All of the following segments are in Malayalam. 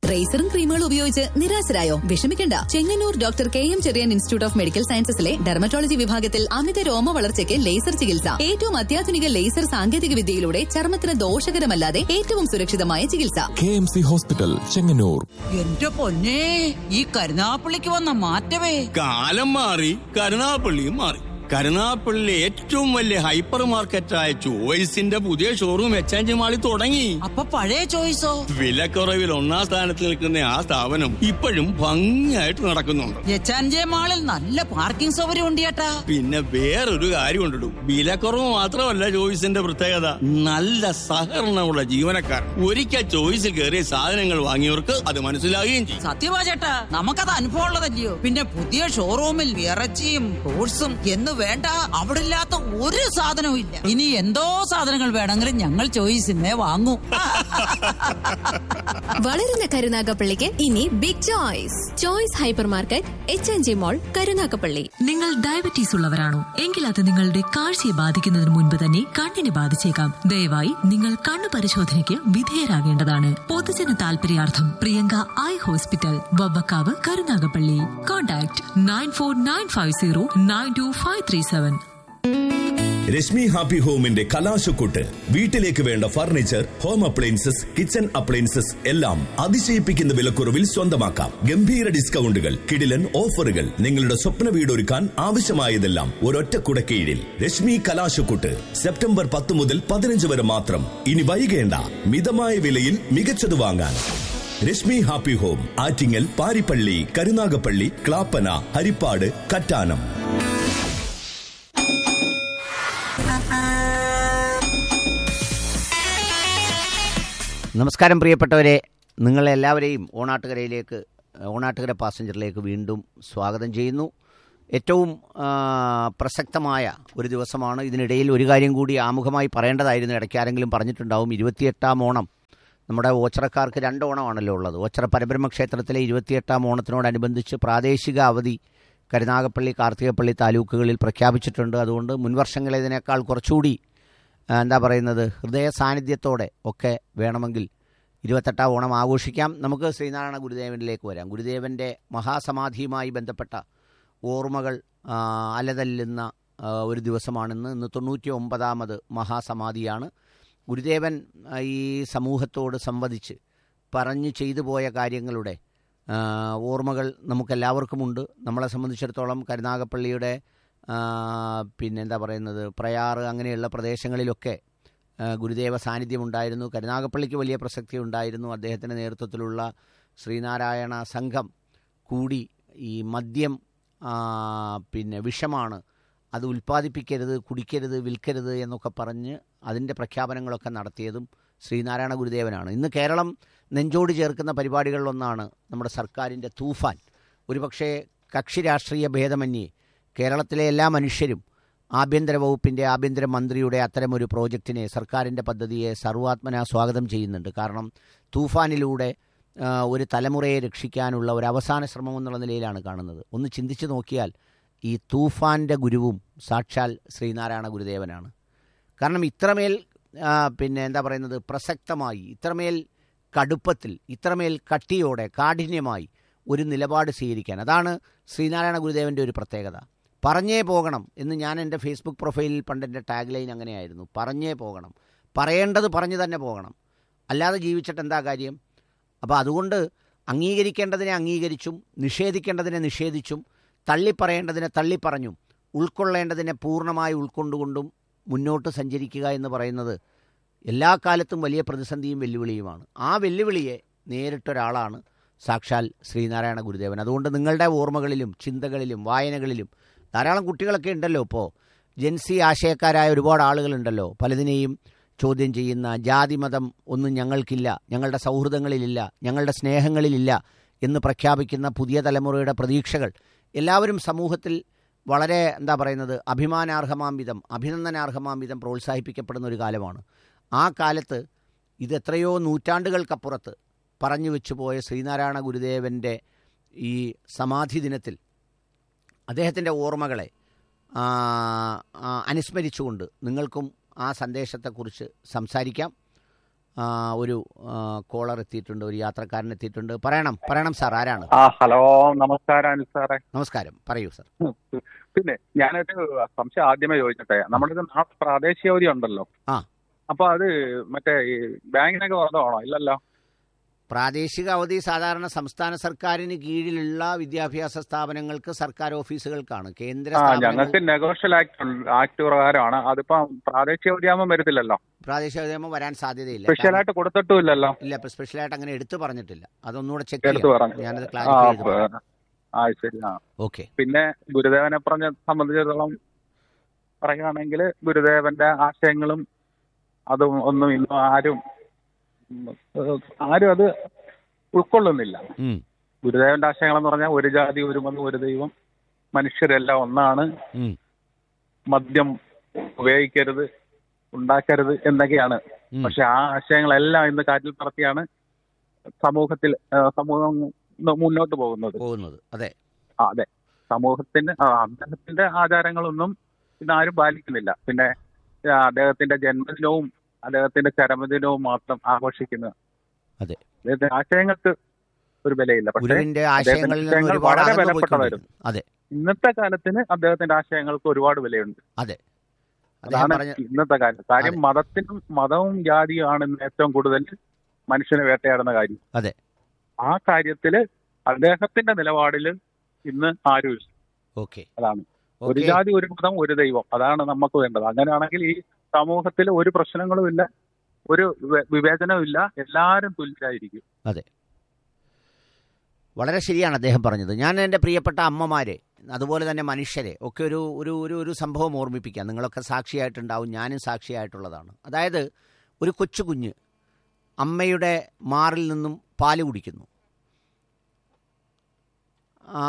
റേസറും ക്രീമുകളും ഉപയോഗിച്ച് നിരാശരായോ വിഷമിക്കണ്ട Chengannur doctor K M Cherian institute of medical സയൻസസിലെ ഡെർമറ്റോളജി വിഭാഗത്തിൽ അമിത രോമ വളർച്ചയ്ക്ക് ലേസർ ചികിത്സ ഏറ്റവും അത്യാധുനിക ലേസർ സാങ്കേതിക വിദ്യയിലൂടെ ചർമ്മത്തിന് ദോഷകരമല്ലാതെ ഏറ്റവും സുരക്ഷിതമായ ചികിത്സ K M C hospital Chengannur എന്റെ പൊന്നെ ഈ കരുനാപ്പള്ളിക്ക് വന്ന മാറ്റമേ കാലം മാറി കരുനാപ്പള്ളിയും മാറി കരുനാപ്പള്ളിയിലെ ഏറ്റവും വലിയ ഹൈപ്പർ മാർക്കറ്റായ ചോയ്സിന്റെ പുതിയ ഷോറൂം എച്ച് മാളിൽ തുടങ്ങി അപ്പൊ പഴയ ചോയ്സോ വിലക്കുറവിൽ ഒന്നാം സ്ഥാനത്ത് നിൽക്കുന്ന ആ സ്ഥാപനം ഇപ്പോഴും ഭംഗിയായിട്ട് നടക്കുന്നുണ്ട് എച്ചാൻജെ മാളിൽ നല്ല പാർക്കിംഗ് സൗകര്യം ഉണ്ട് ചേട്ടാ പിന്നെ വേറൊരു കാര്യം ഉണ്ടിടും വിലക്കുറവ് മാത്രമല്ല ചോയ്സിന്റെ പ്രത്യേകത നല്ല സഹകരണമുള്ള ജീവനക്കാർ ഒരിക്കൽ ചോയ്സിൽ കയറിയ സാധനങ്ങൾ വാങ്ങിയവർക്ക് അത് മനസ്സിലാകുകയും ചെയ്യും സത്യവാ ചേട്ടാ നമുക്കത് അനുഭവം ഉള്ളതല്ലയോ പിന്നെ പുതിയ ഷോറൂമിൽ ഇറച്ചിയും ഫ്രൂട്ട്സും എന്ന് വേണ്ട അവിടെ ഇല്ലാത്ത ഒരു സാധനവും ഇല്ല ഇനി എന്തോ സാധനങ്ങൾ വേണമെങ്കിലും ഞങ്ങൾ ചോയ്സിന്നേ വാങ്ങൂ വളരുന്ന കരുനാഗപ്പള്ളിക്ക് ഇനി big choice choice hypermarket H N G mall Karunagappally നിങ്ങൾ ഡയബറ്റീസ് ഉള്ളവരാണോ എങ്കിൽ അത് നിങ്ങളുടെ കാഴ്ചയെ ബാധിക്കുന്നതിന് മുൻപ് തന്നെ കണ്ണിനെ ബാധിച്ചേക്കാം ദയവായി നിങ്ങൾ കണ്ണു പരിശോധനയ്ക്ക് വിധേയരാകേണ്ടതാണ് പൊതുജന താൽപര്യാർത്ഥം Priyanka eye hospital Vavvakkavu Karunagappally contact nine four nine five zero nine two five three seven Reshmi happy ഹോമിന്റെ കലാശക്കൊട്ട് വീട്ടിലേക്ക് വേണ്ട furniture home appliances kitchen appliances എല്ലാം അതിശയിപ്പിക്കുന്ന വിലക്കുറവിൽ സ്വന്തമാക്കാം ഗംഭീര ഡിസ്കൗണ്ടുകൾ കിടിലൻ ഓഫറുകൾ നിങ്ങളുടെ സ്വപ്ന വീട് ഒരുക്കാൻ ആവശ്യമായതെല്ലാം ഒരൊറ്റ കുടക്കീഴിൽ രശ്മി കലാശക്കൊട്ട് സെപ്റ്റംബർ പത്ത് മുതൽ പതിനഞ്ച് വരെ മാത്രം ഇനി വൈകേണ്ട മിതമായ വിലയിൽ മികച്ചത് വാങ്ങാൻ രശ്മി ഹാപ്പി ഹോം ആറ്റിങ്ങൽ പാരിപ്പള്ളി കരുനാഗപ്പള്ളി ക്ലാപ്പന ഹരിപ്പാട് കറ്റാനം നമസ്കാരം പ്രിയപ്പെട്ടവരെ നിങ്ങളെല്ലാവരെയും ഓണാട്ടുകരയിലേക്ക് ഓണാട്ടുകര പാസഞ്ചറിലേക്ക് വീണ്ടും സ്വാഗതം ചെയ്യുന്നു ഏറ്റവും ആ, പ്രസക്തമായ ഒരു ദിവസമാണ് ഇതിനിടയിൽ ഒരു കാര്യം കൂടി ആമുഖമായി പറയേണ്ടതായിരുന്നു ഇടയ്ക്ക് ആരെങ്കിലും പറഞ്ഞിട്ടുണ്ടാവും ഇരുപത്തിയെട്ടാം ഓണം നമ്മുടെ ഓച്ചറക്കാർക്ക് രണ്ട് ഓണമാണല്ലോ ഉള്ളത് ഓച്ചറ പരബ്രഹ്മ ക്ഷേത്രത്തിലെ ഇരുപത്തിയെട്ടാം ഓണത്തിനോടനുബന്ധിച്ച് പ്രാദേശിക അവധി കരുനാഗപ്പള്ളി കാർത്തികപ്പള്ളി താലൂക്കുകളിൽ പ്രഖ്യാപിച്ചിട്ടുണ്ട് അതുകൊണ്ട് മുൻവർഷങ്ങളേതിനേക്കാൾ കുറച്ചുകൂടി ആ, എന്താ പറയുന്നത് ഹൃദയ സാന്നിധ്യത്തോടെ ഒക്കെ വേണമെങ്കിൽ ഇരുപത്തെട്ടാം ഓണം ആഘോഷിക്കാം നമുക്ക് ശ്രീനാരായണ ഗുരുദേവനിലേക്ക് വരാം ഗുരുദേവൻ്റെ മഹാസമാധിയുമായി ബന്ധപ്പെട്ട ഓർമ്മകൾ ആ, അലതല്ലുന്ന ആ, ഒരു ദിവസമാണിന്ന് ഇന്ന് തൊണ്ണൂറ്റി ഒമ്പതാമത് മഹാസമാധിയാണ് ഗുരുദേവൻ ആ, ഈ സമൂഹത്തോട് സംവദിച്ച് പറഞ്ഞ് ചെയ്തു പോയ കാര്യങ്ങളുടെ ആ, ഓർമ്മകൾ നമുക്കെല്ലാവർക്കുമുണ്ട് നമ്മളെ സംബന്ധിച്ചിടത്തോളം കരുനാഗപ്പള്ളിയുടെ ആ, പിന്നെ എന്താ പറയുന്നത് പ്രയാറ് അങ്ങനെയുള്ള പ്രദേശങ്ങളിലൊക്കെ ആ, ഗുരുദേവ സാന്നിധ്യമുണ്ടായിരുന്നു കരുനാഗപ്പള്ളിക്ക് വലിയ പ്രസക്തി ഉണ്ടായിരുന്നു അദ്ദേഹത്തിൻ്റെ നേതൃത്വത്തിലുള്ള ശ്രീനാരായണ സംഘം കൂടി ഈ മദ്യം ആ, പിന്നെ വിഷമാണ് അത് ഉൽപ്പാദിപ്പിക്കരുത് കുടിക്കരുത് വിൽക്കരുത് എന്നൊക്കെ പറഞ്ഞ് അതിൻ്റെ പ്രഖ്യാപനങ്ങളൊക്കെ നടത്തിയതും ശ്രീനാരായണ ഗുരുദേവനാണ് ഇന്ന് കേരളം നെഞ്ചോട് ചേർക്കുന്ന പരിപാടികളിലൊന്നാണ് നമ്മുടെ സർക്കാരിൻ്റെ തൂഫാൻ ഒരുപക്ഷേ കക്ഷി രാഷ്ട്രീയ ഭേദമന്യേ കേരളത്തിലെ എല്ലാ മനുഷ്യരും ആഭ്യന്തര വകുപ്പിൻ്റെ ആഭ്യന്തര മന്ത്രിയുടെ അത്തരമൊരു പ്രോജക്റ്റിനെ സർക്കാരിൻ്റെ പദ്ധതിയെ സർവാത്മന സ്വാഗതം ചെയ്യുന്നുണ്ട് കാരണം തൂഫാനിലൂടെ ആ, ഒരു തലമുറയെ രക്ഷിക്കാനുള്ള ഒരു അവസാന ശ്രമം എന്നുള്ള നിലയിലാണ് കാണുന്നത് ഒന്ന് ചിന്തിച്ചു നോക്കിയാൽ ഈ തൂഫാൻ്റെ ഗുരുവും സാക്ഷാൽ ശ്രീനാരായണ ഗുരുദേവനാണ് കാരണം ഇത്രമേൽ ആ, പിന്നെ എന്താ പറയുന്നത് പ്രസക്തമായി ഇത്രമേൽ കടുപ്പത്തിൽ ഇത്രമേൽ കട്ടിയോടെ കാഠിന്യമായി ഒരു നിലപാട് സ്വീകരിക്കാൻ അതാണ് ശ്രീനാരായണ ഗുരുദേവൻ്റെ ഒരു പ്രത്യേകത പറഞ്ഞേ പോകണം എന്ന് ഞാൻ എൻ്റെ ഫേസ്ബുക്ക് പ്രൊഫൈലിൽ പണ്ട് എൻ്റെ ടാഗ് ലൈൻ അങ്ങനെയായിരുന്നു പറഞ്ഞേ പോകണം പറയേണ്ടത് പറഞ്ഞു തന്നെ പോകണം അല്ലാതെ ജീവിച്ചിട്ട് എന്താ കാര്യം അപ്പോൾ അതുകൊണ്ട് അംഗീകരിക്കേണ്ടതിനെ അംഗീകരിച്ചും നിഷേധിക്കേണ്ടതിനെ നിഷേധിച്ചും തള്ളിപ്പറയേണ്ടതിനെ തള്ളിപ്പറഞ്ഞും ഉൾക്കൊള്ളേണ്ടതിനെ പൂർണ്ണമായി ഉൾക്കൊണ്ടുകൊണ്ടും മുന്നോട്ട് സഞ്ചരിക്കുക എന്ന് പറയുന്നത് എല്ലാ കാലത്തും വലിയ പ്രതിസന്ധിയും വെല്ലുവിളിയുമാണ് ആ വെല്ലുവിളിയെ നേരിട്ടൊരാളാണ് സാക്ഷാൽ ശ്രീനാരായണ ഗുരുദേവൻ അതുകൊണ്ട് നിങ്ങളുടെ ഓർമ്മകളിലും ചിന്തകളിലും വായനകളിലും ധാരാളം കുട്ടികളൊക്കെ ഉണ്ടല്ലോ ഇപ്പോൾ ജൻസി ആശയക്കാരായ ഒരുപാട് ആളുകളുണ്ടല്ലോ പലതിനെയും ചോദ്യം ചെയ്യുന്ന ജാതിമതം ഒന്നും ഞങ്ങൾക്കില്ല ഞങ്ങളുടെ സൗഹൃദങ്ങളിലില്ല ഞങ്ങളുടെ സ്നേഹങ്ങളിലില്ല എന്ന് പ്രഖ്യാപിക്കുന്ന പുതിയ തലമുറയുടെ പ്രതീക്ഷകൾ എല്ലാവരും സമൂഹത്തിൽ വളരെ എന്താ പറയുന്നത് അഭിമാനാർഹമാം വിധം അഭിനന്ദനാർഹമാം വിധം പ്രോത്സാഹിപ്പിക്കപ്പെടുന്ന ഒരു കാലമാണ് ആ കാലത്ത് ഇത് എത്രയോ നൂറ്റാണ്ടുകൾക്കപ്പുറത്ത് പറഞ്ഞു വെച്ചു പോയ ശ്രീനാരായണ ഗുരുദേവൻ്റെ ഈ സമാധി ദിനത്തിൽ അദ്ദേഹത്തിൻ്റെ ഓർമ്മകളെ ആ, ആ, അനുസ്മരിച്ചുകൊണ്ട് നിങ്ങൾക്കും ആ സന്ദേശത്തെക്കുറിച്ച് സംസാരിക്കാം ആ, ഒരു ആ, കോളർ എത്തിയിട്ടുണ്ട് ഒരു യാത്രക്കാരൻ എത്തിയിട്ടുണ്ട് പറയണം പറയണം സാർ ആരാണ് ആ ഹലോ നമസ്കാരം അനിൽ സാറേ നമസ്കാരം പറയൂ സാർ പിന്നെ ഞാനൊരു സംശയം ആദ്യമേ ചോദിച്ചട്ടെ നമ്മുടെ ഇത് നാളെ പ്രാദേശിക അവധി ഉണ്ടല്ലോ ആ. അപ്പൊ അത് മറ്റേ ഈ ബാങ്കിനൊക്കെ വർദ്ധമാണോ ഇല്ലല്ലോ പ്രാദേശിക അവധി സാധാരണ സംസ്ഥാന സർക്കാരിന് കീഴിലുള്ള വിദ്യാഭ്യാസ സ്ഥാപനങ്ങൾക്ക് സർക്കാർ ഓഫീസുകൾക്കാണ് കേന്ദ്ര ആ സ്ഥാപനങ്ങൾ ഞങ്ങൾക്ക് നെഗോഷ്യൽ ആക്ട് ആക്ട് പ്രകാരമാണ് അതിപ്പോ പ്രാദേശിക അവധിയാകുമ്പോൾ വരത്തില്ലല്ലോ പ്രാദേശിക അവധിയാകുമ്പോൾ വരാൻ സാധ്യതയില്ല സ്പെഷ്യൽ ആയിട്ട് കൊടുത്തിട്ടും ഇല്ലല്ലോ ഇല്ല ഇപ്പൊ സ്പെഷ്യലായിട്ട് അങ്ങനെ എടുത്തു പറഞ്ഞിട്ടില്ല അതൊന്നുകൂടെ ചെക്ക് എടുത്തു പറഞ്ഞു ഞാനത് ആ ക്ലാരിഫൈ ചെയ്ത് പ- പറയാം. ആ ശരി ആ ഓക്കെ പിന്നെ ഗുരുദേവനെ പറഞ്ഞ സംബന്ധിച്ചിടത്തോളം പറയുകയാണെങ്കിൽ ഗുരുദേവന്റെ ആശയങ്ങളും അതും ഒന്നും ഇന്നും ആരും ഉം, ഏഹ്, ആരും അത് ഉൾക്കൊള്ളുന്നില്ല ഉം, ഗുരുദേവന്റെ ആശയങ്ങൾ എന്ന് പറഞ്ഞാൽ ഒരു ജാതി ഒരു മതം ഒരു ദൈവം മനുഷ്യരെല്ലാം ഒന്നാണ് ഉം, മദ്യം ഉപയോഗിക്കരുത് ഉണ്ടാക്കരുത് എന്നൊക്കെയാണ് ഉം. പക്ഷെ ആ ആശയങ്ങളെല്ലാം ഇന്ന് കാറ്റിൽ പറത്തിയാണ് സമൂഹത്തിൽ ഏഹ്, സമൂഹം ഇന്ന് മുന്നോട്ട് പോകുന്നത് പോകുന്നത് അതെ ആ അതെ സമൂഹത്തിന് ആ, അദ്ദേഹത്തിന്റെ ആചാരങ്ങളൊന്നും ഇന്ന് ആരും പാലിക്കുന്നില്ല പിന്നെ ആ, അദ്ദേഹത്തിന്റെ ജന്മദിനവും അദ്ദേഹത്തിന്റെ ചരമദിനവും മാത്രം ആഘോഷിക്കുന്നു അതെ. അദ്ദേഹത്തിന്റെ ആശയങ്ങൾക്ക് ഒരു വിലയില്ല പക്ഷേ ഗുരുവിന്റെ അദ്ദേഹത്തിന്റെ ആശയങ്ങളിൽ നിന്ന് ആശയങ്ങൾ ഒരുപാട് വളരെ അകന്നു വിലപ്പെട്ടതായിരുന്നു പോയിക്കൊണ്ടിരുന്നു അതെ ഇന്നത്തെ കാലത്തിന് അദ്ദേഹത്തിന്റെ ആശയങ്ങൾക്ക് ഒരുപാട് വിലയുണ്ട് അതെ അദ്ദേഹം അതാണ് പറഞ്ഞ ഇന്നത്തെ കാര്യം കാര്യം അതെ. മതത്തിനും മതവും ജാതിയും ആണ് ഇന്ന് ഏറ്റവും കൂടുതൽ മനുഷ്യനെ വേട്ടയാടുന്ന കാര്യം അതെ. ആ കാര്യത്തില് അദ്ദേഹത്തിന്റെ നിലപാടില് ഇന്ന് ആരുമില്ല ഓക്കെ അതാണ് ഒരു ഓക്കെ ജാതി ഒരു മതം ഒരു ദൈവം അതാണ് നമുക്ക് വേണ്ടത് അങ്ങനെയാണെങ്കിൽ ഈ സമൂഹത്തിൽ ഒരു പ്രശ്നങ്ങളും ഇല്ല ഒരു വി- വിവേചനവും ഇല്ല എല്ലാവരും തുല്യരായിരിക്കും വളരെ ശരിയാണ് അദ്ദേഹം പറഞ്ഞത് ഞാൻ എൻ്റെ പ്രിയപ്പെട്ട അമ്മമാരെ അതുപോലെ തന്നെ മനുഷ്യരെ ഒക്കെ ഒരു ഒരു ഒരു ഒരു സംഭവം ഓർമ്മിപ്പിക്കാം നിങ്ങളൊക്കെ സാക്ഷിയായിട്ടുണ്ടാവും ഞാനും സാക്ഷിയായിട്ടുള്ളതാണ് അതായത് ഒരു കൊച്ചു കുഞ്ഞ് അമ്മയുടെ മാറിൽ നിന്നും പാല് കുടിക്കുന്നു ആ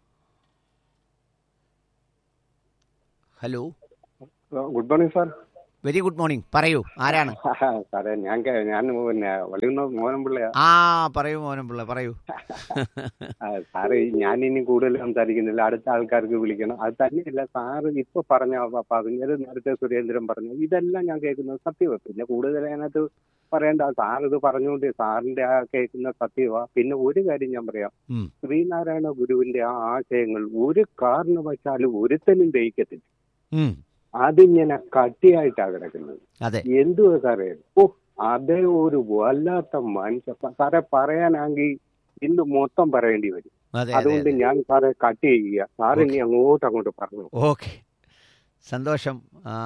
hello good morning sir very good morning പറയൂ ആരാണ് സാറേ ഞാൻ കേ- ഞാൻ പിന്നെ വള്ളിയുന്ന മോഹനം പിള്ളയാ ആ പറയൂ മോഹനം പിള്ള പറയൂ ആ, സാറ് ഞാൻ ഇനി കൂടുതൽ സംസാരിക്കുന്നില്ല അടുത്ത ആൾക്കാർക്ക് വിളിക്കണം അത് തന്നെയല്ല സാറ് ഇപ്പൊ പറഞ്ഞ പ- പറഞ്ഞത് നേരത്തെ സുരേന്ദ്രൻ പറഞ്ഞു ഇതെല്ലാം ഞാൻ കേൾക്കുന്നത് സത്യമാണ് പിന്നെ കൂടുതൽ അതിനകത്ത് പറയേണ്ട സാർ ഇത് പറഞ്ഞുകൊണ്ട് സാറിന്റെ ആ കേൾക്കുന്ന സത്യമാ പിന്നെ ഒരു കാര്യം ഞാൻ പറയാം ഉം. ശ്രീനാരായണ ഗുരുവിന്റെ ആ ആശയങ്ങൾ ഒരു കാരണവശാലും ഒരുത്തനും ദഹിക്കത്തില്ല ഉം, അതിങ്ങനെ കട്ടിയായിട്ടാ കിടക്കുന്നത് അതെ എന്തുവാ സാറേ ഓ അതേ ഒരു വല്ലാത്ത മനുഷ്യ സാറെ പറയാനാണെങ്കിൽ ഇന്ന് മൊത്തം പറയേണ്ടി വരും അതെ അതെ അതുകൊണ്ട് അതെ ഞാൻ സാറെ കട്ട് ചെയ്യുക സാർ ഇനി അങ്ങോട്ട് അങ്ങോട്ട് പറഞ്ഞു ഓക്കെ സന്തോഷം ആ,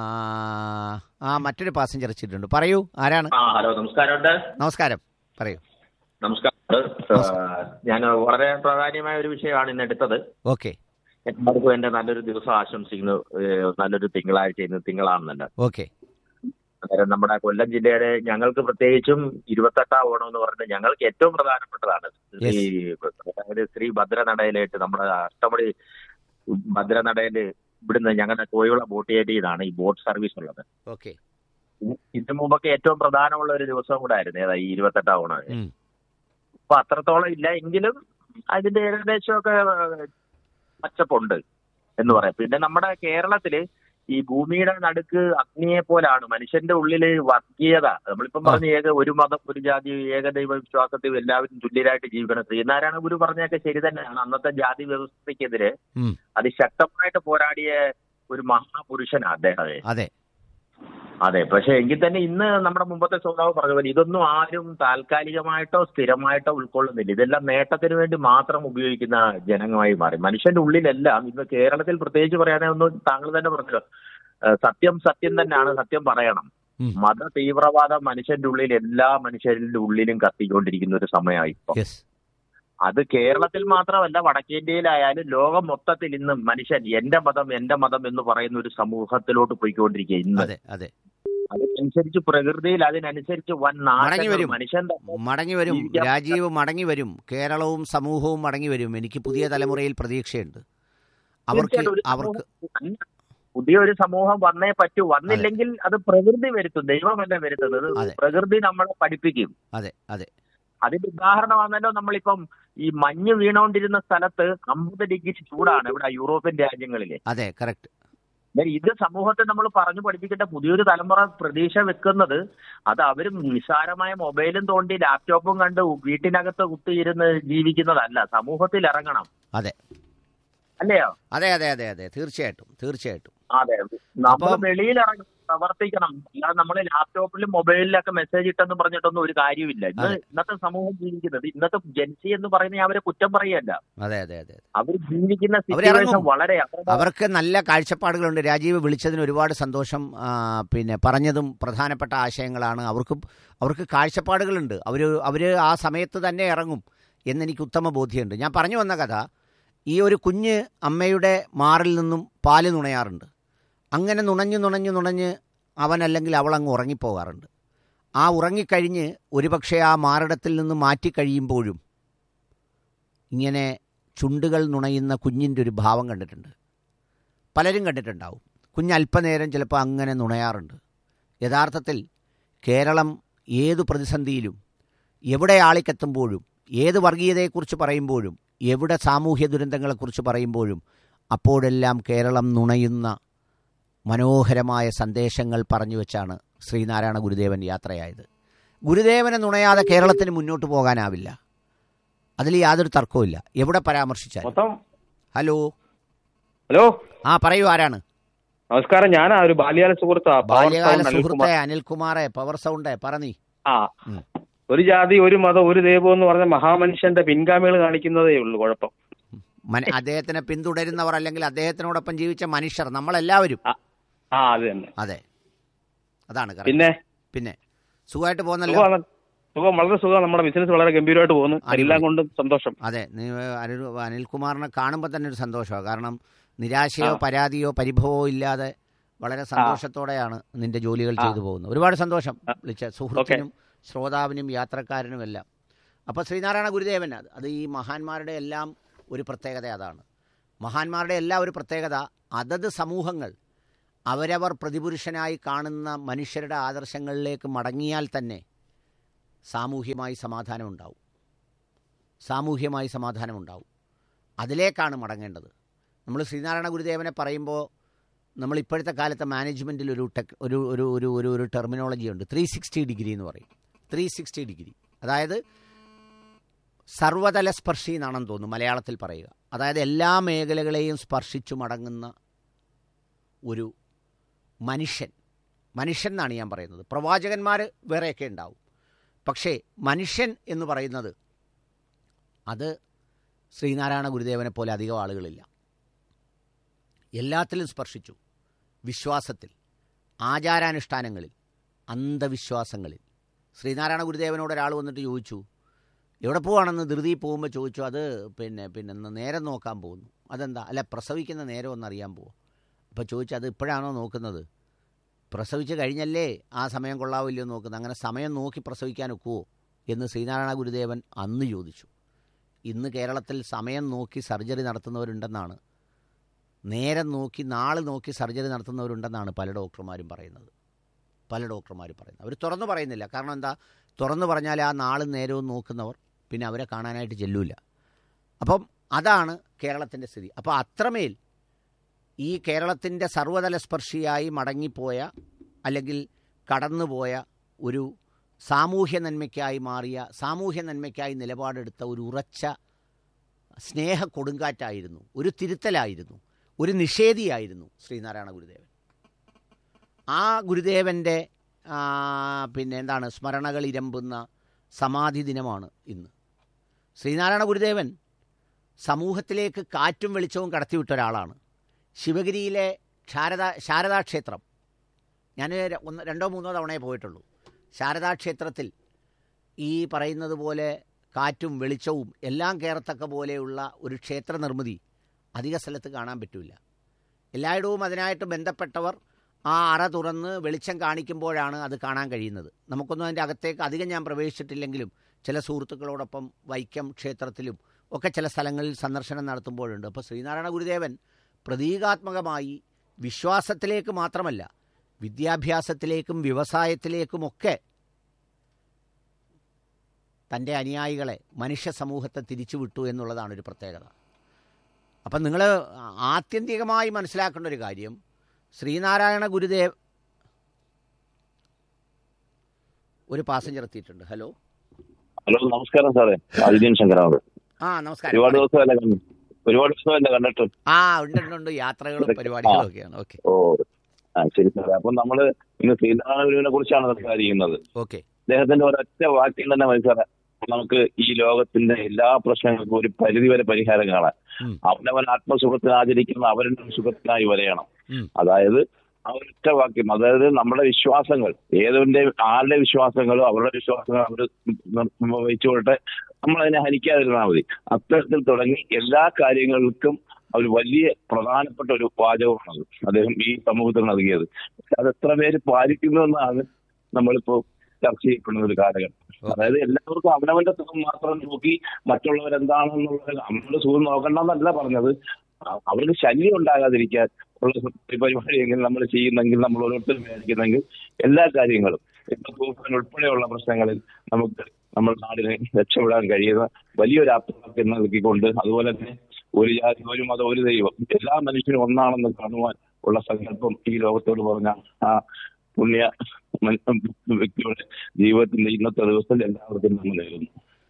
ആ മറ്റൊരു പാസഞ്ചർ എത്തിയിട്ടുണ്ട് പറയൂ ആരാണ് ആ ഹലോ നമസ്കാരമുണ്ട് നമസ്കാരം പറയൂ നമസ്കാരം ഞാൻ വളരെ പ്രാധാന്യമായ ഒരു വിഷയമാണ് ഇന്ന് എടുത്തത് ഓക്കെ എല്ലാവർക്കും എന്റെ നല്ലൊരു ദിവസം ആശംസിക്കുന്നു ഏഹ് നല്ലൊരു തിങ്കളാഴ്ച ഇന്ന് തിങ്കളാണെന്നുണ്ട് ഓക്കെ അന്നേരം നമ്മുടെ കൊല്ലം ജില്ലയുടെ ഞങ്ങൾക്ക് പ്രത്യേകിച്ചും ഇരുപത്തെട്ടാം ഓണം എന്ന് പറയുന്നത് ഞങ്ങൾക്ക് ഏറ്റവും പ്രധാനപ്പെട്ടതാണ് ഈ അതായത് ശ്രീ ഭദ്രനടയിലായിട്ട് നമ്മുടെ അഷ്ടമണി ഭദ്രനടയില് ഇവിടുന്ന് ഞങ്ങളുടെ കോഴിവള ബോട്ടിയേറ്റിന്നാണ് ഈ ബോട്ട് സർവീസ് ഉള്ളത് ഓക്കെ ഇതിനു മുമ്പൊക്കെ ഏറ്റവും പ്രധാനമുള്ള ഒരു ദിവസം കൂടെ ആയിരുന്നു ഏതാ ഈ ഇരുപത്തെട്ടാം ഓണം ഉം. അപ്പൊ അത്രത്തോളം ഇല്ല എങ്കിലും അതിന്റെ ഏകദേശമൊക്കെ ഏഹ്, പച്ചപ്പുണ്ട് എന്ന് പറയാം പിന്നെ നമ്മുടെ കേരളത്തില് ഈ ഭൂമിയുടെ നടുക്ക് അഗ്നിയെ പോലാണ് മനുഷ്യന്റെ ഉള്ളില് വർഗീയത നമ്മളിപ്പം പറഞ്ഞ ഏക ഒരു മതം ഒരു ജാതി ഏകദൈവ വിശ്വാസത്തിൽ എല്ലാവരും തുല്യരായിട്ട് ജീവിക്കണം ശ്രീനാരായണ ഗുരു പറഞ്ഞൊക്കെ ശരി തന്നെയാണ് അന്നത്തെ ജാതി വ്യവസ്ഥയ്ക്കെതിരെ ഉം. അതിശക്തമായിട്ട് പോരാടിയ ഒരു മഹാപുരുഷനാണ് അദ്ദേഹം അതെ അതെ പക്ഷെ എങ്കിൽ തന്നെ ഇന്ന് നമ്മുടെ മുമ്പത്തെ സ്വഭാവം പറഞ്ഞ പോലെ ഇതൊന്നും ആരും താൽക്കാലികമായിട്ടോ സ്ഥിരമായിട്ടോ ഉൾക്കൊള്ളുന്നില്ല ഇതെല്ലാം നേട്ടത്തിന് വേണ്ടി മാത്രം ഉപയോഗിക്കുന്ന ജനങ്ങളായി മാറി മനുഷ്യന്റെ ഉള്ളിലെല്ലാം ഇന്ന് കേരളത്തിൽ പ്രത്യേകിച്ച് പറയാനേ ഒന്ന് താങ്കൾ തന്നെ പറഞ്ഞല്ലോ ഏഹ് സത്യം സത്യം തന്നെയാണ് സത്യം പറയണം ഉം. മത തീവ്രവാദം മനുഷ്യന്റെ ഉള്ളിൽ എല്ലാ മനുഷ്യരുടെ ഉള്ളിലും കത്തിക്കൊണ്ടിരിക്കുന്ന ഒരു സമയമായി ഇപ്പൊ യെസ് അത് കേരളത്തിൽ മാത്രമല്ല വടക്കേന്ത്യയിലായാലും ലോകം മൊത്തത്തിൽ ഇന്ന് മനുഷ്യൻ എന്റെ മതം എന്റെ മതം എന്ന് പറയുന്ന ഒരു സമൂഹത്തിലോട്ട് പോയിക്കൊണ്ടിരിക്കുക ഇന്ന് അതെ അതെ അതിനനുസരിച്ച് പ്രകൃതിയിൽ അതിനനുസരിച്ച് വൻ മടങ്ങി നാശങ്ങൾ വരും. മനുഷ്യൻ തന്നെ മടങ്ങി വരും ജീവിക്കാൻ രാജീവ് മടങ്ങി വരും കേരളവും സമൂഹവും മടങ്ങി വരും എനിക്ക് പുതിയ തലമുറയിൽ പ്രതീക്ഷയുണ്ട് അവർക്ക് തീർച്ചയായിട്ടും ഒരു അവർക്ക് സമൂഹം പുതിയൊരു സമൂഹം വന്നേ പറ്റൂ വന്നില്ലെങ്കിൽ അത് പ്രകൃതി വരുത്തും ദൈവമല്ല വരുത്തുന്നത് അതെ. പ്രകൃതി നമ്മളെ പഠിപ്പിക്കും അതെ അതെ അതിന്റെ ഉദാഹരണമാണല്ലോ നമ്മളിപ്പം ഈ മഞ്ഞ് വീണോണ്ടിരുന്ന സ്ഥലത്ത് അമ്പത് ഡിഗ്രി ചൂടാണ് ഇവിടെ യൂറോപ്യൻ രാജ്യങ്ങളിലെ അതെ കറക്റ്റ് എന്നാൽ ഇത് സമൂഹത്തെ നമ്മൾ പറഞ്ഞു പഠിപ്പിക്കേണ്ട പുതിയൊരു തലമുറ പ്രതീക്ഷ വെക്കുന്നത് അത് അവർ നിസ്സാരമായ മൊബൈലും തോണ്ടി ലാപ്ടോപ്പും കണ്ട് വീട്ടിനകത്ത് കുത്തിയിരുന്ന് ജീവിക്കുന്നതല്ല സമൂഹത്തിൽ ഇറങ്ങണം അതെ അല്ലയോ അതെ അതെ അതെ അതെ തീർച്ചയായിട്ടും തീർച്ചയായിട്ടും അതെ നമ്മൾ വെളിയിൽ ഇറങ്ങി പ്രവർത്തിക്കണം അല്ലാതെ നമ്മൾ ലാപ്ടോപ്പിലും മൊബൈലിലൊക്കെ മെസ്സേജ് ഇട്ടെന്ന് പറഞ്ഞിട്ടൊന്നും ഒരു കാര്യമില്ല ഇന്ന് അതെ. ഇന്നത്തെ സമൂഹം ജീവിക്കുന്നത് ഇന്നത്തെ ജൻസി എന്ന് പറയുന്ന അവരെ കുറ്റം പറയല്ല അതെ അതെ അതെ അവർ ജീവിക്കുന്ന അവരിറങ്ങും. സിറ്റുവേഷൻ വളരെ അവരുടെ അവർക്ക് നല്ല കാഴ്ചപ്പാടുകളുണ്ട് രാജീവ് വിളിച്ചതിന് ഒരുപാട് സന്തോഷം ആ, പിന്നെ പറഞ്ഞതും പ്രധാനപ്പെട്ട ആശയങ്ങളാണ് അവർക്ക് അവർക്ക് കാഴ്ചപ്പാടുകളുണ്ട് അവർ അവർ ആ സമയത്ത് തന്നെ ഇറങ്ങും എന്നെനിക്ക് ഉത്തമ ബോധ്യമുണ്ട് ഞാൻ പറഞ്ഞു വന്ന കഥ ഈ ഒരു കുഞ്ഞ് അമ്മയുടെ മാറിൽ നിന്നും പാല് നുണയാറുണ്ട് അങ്ങനെ നുണഞ്ഞ് നുണഞ്ഞ് നുണഞ്ഞ് അവൻ അല്ലെങ്കിൽ അവൾ അങ്ങ് ഉറങ്ങിപ്പോകാറുണ്ട് ആ ഉറങ്ങിക്കഴിഞ്ഞ് ഒരുപക്ഷെ ആ മാറിടത്തിൽ നിന്ന് മാറ്റിക്കഴിയുമ്പോഴും ഇങ്ങനെ ചുണ്ടുകൾ നുണയുന്ന കുഞ്ഞിൻ്റെ ഒരു ഭാവം കണ്ടിട്ടുണ്ട് പലരും കണ്ടിട്ടുണ്ടാവും കുഞ്ഞ് അല്പനേരം ചിലപ്പോൾ അങ്ങനെ നുണയാറുണ്ട് യഥാർത്ഥത്തിൽ കേരളം ഏതു പ്രതിസന്ധിയിലും എവിടെ ആളിക്കെത്തുമ്പോഴും ഏത് വർഗീയതയെക്കുറിച്ച് പറയുമ്പോഴും എവിടെ സാമൂഹ്യ ദുരന്തങ്ങളെക്കുറിച്ച് പറയുമ്പോഴും അപ്പോഴെല്ലാം കേരളം നുണയുന്ന മനോഹരമായ സന്ദേശങ്ങൾ പറഞ്ഞു വെച്ചാണ് ശ്രീനാരായണ ഗുരുദേവൻ യാത്രയായത് ഗുരുദേവനെ നുണയാതെ കേരളത്തിന് മുന്നോട്ട് പോകാനാവില്ല അതിൽ യാതൊരു തർക്കവുമില്ല എവിടെ പരാമർശിച്ചാൽ ഹലോ ഹലോ ആ പറയൂ ആരാണ് നമസ്കാരം ഞാൻ ഒരു ബാല്യകാല സുഹൃത്താ പവർ ബാല്യകാല സൗണ്ട് സുഹൃത്തെ അനിൽകുമാർ. അനിൽകുമാറെ പവർ സൗണ്ട് പറഞ്ഞീ ആ ഒരു ജാതി ഒരു മതം ഒരു ദൈവം എന്ന് പറഞ്ഞ മഹാമനുഷ്യന്റെ പിൻഗാമികൾ കാണിക്കുന്നതേ ഉള്ളൂ കുഴപ്പം മന- അദ്ദേഹത്തിനെ പിന്തുടരുന്നവർ അല്ലെങ്കിൽ അദ്ദേഹത്തിനോടൊപ്പം ജീവിച്ച മനുഷ്യർ നമ്മളെല്ലാവരും ആ അത് തന്നെ അതെ അതാണ് correct. പിന്നെ പിന്നെ സുഖമായിട്ട് പോകുന്നല്ലോ സുഖമാണ് സുഖം വളരെ സുഖം നമ്മുടെ ബിസിനസ് വളരെ ഗംഭീരമായിട്ട് പോകുന്നു എല്ലാം കൊണ്ടും സന്തോഷം അതെ നീ അനിൽ അനിൽകുമാറിനെ കാണുമ്പോൾ തന്നെ ഒരു സന്തോഷമാണ് കാരണം നിരാശയോ ആ. പരാതിയോ പരിഭവമോ ഇല്ലാതെ വളരെ സന്തോഷത്തോടെയാണ് നിന്റെ ജോലികൾ ആ. ചെയ്തു പോകുന്നത് ഒരുപാട് സന്തോഷം വിളിച്ച സുഹൃത്തിനും ശ്രോതാവിനും യാത്രക്കാരനും എല്ലാം അപ്പോൾ ശ്രീനാരായണ ഗുരുദേവൻ അത് അത് ഈ മഹാന്മാരുടെ എല്ലാം ഒരു പ്രത്യേകത അതാണ് മഹാന്മാരുടെ എല്ലാ ഒരു പ്രത്യേകത അതത് സമൂഹങ്ങൾ അവരവർ പ്രതിപുരുഷനായി കാണുന്ന മനുഷ്യരുടെ ആദർശങ്ങളിലേക്ക് മടങ്ങിയാൽ തന്നെ സാമൂഹ്യമായി സമാധാനമുണ്ടാവും സാമൂഹ്യമായി സമാധാനമുണ്ടാവും അതിലേക്കാണ് മടങ്ങേണ്ടത് നമ്മൾ ശ്രീനാരായണ ഗുരുദേവനെ പറയുമ്പോൾ നമ്മൾ ഇപ്പോഴത്തെ കാലത്തെ മാനേജ്മെൻറ്റിൽ ഒരു ടെക് ഒരു ഒരു ഒരു ഒരു ഒരു ടെർമിനോളജി ഉണ്ട് ത്രീ സിക്സ്റ്റി ഡിഗ്രി എന്ന് പറയും ത്രീ സിക്സ്റ്റി ഡിഗ്രി അതായത് സർവതല സ്പർശി എന്നാണെന്ന് തോന്നുന്നു മലയാളത്തിൽ പറയുക അതായത് എല്ലാ മേഖലകളെയും സ്പർശിച്ചു മടങ്ങുന്ന ഒരു മനുഷ്യൻ മനുഷ്യൻ എന്നാണ് ഞാൻ പറയുന്നത് പ്രവാചകന്മാർ വേറെയൊക്കെ ഉണ്ടാവും പക്ഷേ മനുഷ്യൻ എന്ന് പറയുന്നത് അത് ശ്രീനാരായണ ഗുരുദേവനെ പോലെ അധികം ആളുകളില്ല എല്ലാത്തിലും സ്പർശിച്ചു വിശ്വാസത്തിൽ ആചാരാനുഷ്ഠാനങ്ങളിൽ അന്ധവിശ്വാസങ്ങളിൽ ശ്രീനാരായണ ഗുരുദേവനോട് ഒരാൾ വന്നിട്ട് ചോദിച്ചു എവിടെ പോവാണെന്ന് ധൃതി പോകുമ്പോൾ ചോദിച്ചു അത് പിന്നെ പിന്നെ ഒന്ന് നേരം നോക്കാൻ പോകുന്നു അതെന്താ അല്ല പ്രസവിക്കുന്ന നേരം ഒന്ന് അറിയാൻ പോവും അപ്പോൾ ചോദിച്ചു അത് ഇപ്പോഴാണോ നോക്കുന്നത് പ്രസവിച്ച് കഴിഞ്ഞല്ലേ ആ സമയം കൊള്ളാവില്ലയോ നോക്കുന്നത് അങ്ങനെ സമയം നോക്കി പ്രസവിക്കാൻ ഒക്കുവോ എന്ന് ശ്രീനാരായണ ഗുരുദേവൻ അന്ന് ചോദിച്ചു ഇന്ന് കേരളത്തിൽ സമയം നോക്കി സർജറി നടത്തുന്നവരുണ്ടെന്നാണ് നേരം നോക്കി നാളെ നോക്കി സർജറി നടത്തുന്നവരുണ്ടെന്നാണ് പല ഡോക്ടർമാരും പറയുന്നത് പല ഡോക്ടർമാരും പറയുന്നത് അവർ തുറന്നു പറയുന്നില്ല കാരണം എന്താ തുറന്നു പറഞ്ഞാൽ ആ നാളും നേരവും നോക്കുന്നവർ പിന്നെ അവരെ കാണാനായിട്ട് ചെല്ലൂല അപ്പം അതാണ് കേരളത്തിൻ്റെ സ്ഥിതി അപ്പോൾ അത്രമേൽ ഈ കേരളത്തിൻ്റെ സർവ്വതല സ്പർശിയായി മടങ്ങിപ്പോയ അല്ലെങ്കിൽ കടന്നുപോയ ഒരു സാമൂഹ്യ നന്മയ്ക്കായി മാറിയ സാമൂഹ്യ നന്മയ്ക്കായി നിലപാടെടുത്ത ഒരു ഉറച്ച സ്നേഹ കൊടുങ്കാറ്റായിരുന്നു ഒരു തിരുത്തലായിരുന്നു ഒരു നിഷേധിയായിരുന്നു ശ്രീനാരായണ ഗുരുദേവൻ ആ ഗുരുദേവൻ്റെ ആ, പിന്നെ എന്താണ് സ്മരണകൾ ഇരമ്പുന്ന സമാധി ദിനമാണ് ഇന്ന് ശ്രീനാരായണ ഗുരുദേവൻ സമൂഹത്തിലേക്ക് കാറ്റും വെളിച്ചവും കടത്തിവിട്ട ഒരാളാണ് ശിവഗിരിയിലെ ശാരദ ശാരദാക്ഷേത്രം ഞാൻ ര- ഒന്ന് രണ്ടോ മൂന്നോ തവണയേ പോയിട്ടുള്ളൂ ശാരദാക്ഷേത്രത്തിൽ ഈ പറയുന്നത് പോലെ കാറ്റും വെളിച്ചവും എല്ലാം കയറത്തക്ക പോലെയുള്ള ഒരു ക്ഷേത്ര നിർമ്മിതി അധിക സ്ഥലത്ത് കാണാൻ പറ്റില്ല എല്ലായിടവും അതിനായിട്ട് ബന്ധപ്പെട്ടവർ ആ അറ തുറന്ന് വെളിച്ചം കാണിക്കുമ്പോഴാണ് അത് കാണാൻ കഴിയുന്നത് നമുക്കൊന്നും അതിൻ്റെ അകത്തേക്ക് അധികം ഞാൻ പ്രവേശിച്ചിട്ടില്ലെങ്കിലും ചില സുഹൃത്തുക്കളോടൊപ്പം വൈക്കം ക്ഷേത്രത്തിലും ഒക്കെ ചില സ്ഥലങ്ങളിൽ സന്ദർശനം നടത്തുമ്പോഴുണ്ട് അപ്പോൾ ശ്രീനാരായണ ഗുരുദേവൻ പ്രതീകാത്മകമായി വിശ്വാസത്തിലേക്ക് മാത്രമല്ല വിദ്യാഭ്യാസത്തിലേക്കും വ്യവസായത്തിലേക്കുമൊക്കെ തൻ്റെ അനുയായികളെ മനുഷ്യ സമൂഹത്തെ തിരിച്ചുവിട്ടു എന്നുള്ളതാണ് ഒരു പ്രത്യേകത അപ്പം നിങ്ങൾ ആത്യന്തികമായി മനസ്സിലാക്കേണ്ട ഒരു കാര്യം ശ്രീനാരായണ ഗുരുദേവ് ഒരു പാസഞ്ചർ എത്തിയിട്ടുണ്ട് ഹലോ ഹലോ നമസ്കാരം സാറേ അജിതീൻ ശങ്കരാവ് ആ നമസ്കാരം ഒരുപാട് ദിവസമല്ല കണ്ടു ഒരുപാട് ദിവസമല്ല കണ്ടിട്ട് ആ ഉണ്ട് ഉണ്ട് ഉണ്ട് യാത്രകളും പരിപാടികളും ഒക്കെയാണ് ഓക്കെ ഓ ആ ശരി സാറേ അപ്പൊ നമ്മള് ഇന്ന് ശ്രീനാരായണ ഗുരുവിനെ കുറിച്ചാണ് സംസാരിക്കുന്നത് ഓക്കെ അദ്ദേഹത്തിന്റെ ഒരൊറ്റ വാക്യം തന്നെ മതി സാറേ നമുക്ക് ഈ ലോകത്തിന്റെ എല്ലാ പ്രശ്നങ്ങൾക്കും ഒരു പരിധി വരെ പരിഹാരം കാണാൻ ഉം. അവനവൻ ആത്മസുഖത്തിന് ആചരിക്കുന്ന അവരുടെ സുഖത്തിനായി വരയണം ഉം. അതായത് ആ ഒരൊറ്റ വാക്യം അതായത് നമ്മുടെ വിശ്വാസങ്ങൾ ഏതൊന്റെ ആരുടെ വിശ്വാസങ്ങളോ അവരുടെ വിശ്വാസങ്ങൾ അവർ വെച്ചുകൊള്ളട്ടെ നമ്മൾ അതിനെ ഹനിക്കാതിരുന്നാൽ മതി അത്തരത്തിൽ തുടങ്ങി എല്ലാ കാര്യങ്ങൾക്കും ഒരു വലിയ പ്രധാനപ്പെട്ട ഒരു വാചകമാണത് അദ്ദേഹം ഈ സമൂഹത്തിൽ നൽകിയത് പക്ഷെ അത് എത്ര പേര് പാലിക്കുന്നു എന്നാണ് നമ്മളിപ്പോ ചർച്ച ചെയ്യപ്പെടുന്ന ഒരു കാലഘട്ടം അതായത് എല്ലാവർക്കും അവനവന്റെ സുഖം മാത്രം നോക്കി മറ്റുള്ളവരെന്താണെന്നുള്ളത് നമ്മുടെ സുഖം നോക്കണ്ടെന്നല്ല പറഞ്ഞത് അ- അവർക്ക് ശല്യം ഉണ്ടാകാതിരിക്കാൻ ഉള്ള ഒരു പരിപാടിയെങ്കിലും നമ്മൾ ചെയ്യുന്നെങ്കിൽ നമ്മൾ ഓരോരുത്തരും വിചാരിക്കുന്നെങ്കിൽ എല്ലാ കാര്യങ്ങളും ഇപ്പൊ തൂഫാൻ ഉൾപ്പെടെയുള്ള പ്രശ്നങ്ങളിൽ നമുക്ക് നമ്മുടെ നാടിനെ രക്ഷപ്പെടാൻ കഴിയുന്ന വലിയൊരു ആത്മവാക്യം നൽകിക്കൊണ്ട് അതുപോലെ തന്നെ ഒരു ജാതി ഒരു മതം ഒരു ദൈവം എല്ലാ മനുഷ്യരും ഒന്നാണെന്ന് കാണുവാൻ ഉള്ള സങ്കല്പം ഈ ലോകത്തോട് പറഞ്ഞ ആ പുണ്യ മൻ- വ്യക്തിയുടെ ജീവിതത്തിന്റെ ഇന്നത്തെ ദിവസത്തിൽ എല്ലാവർക്കും നമ്മൾ നേരുന്നു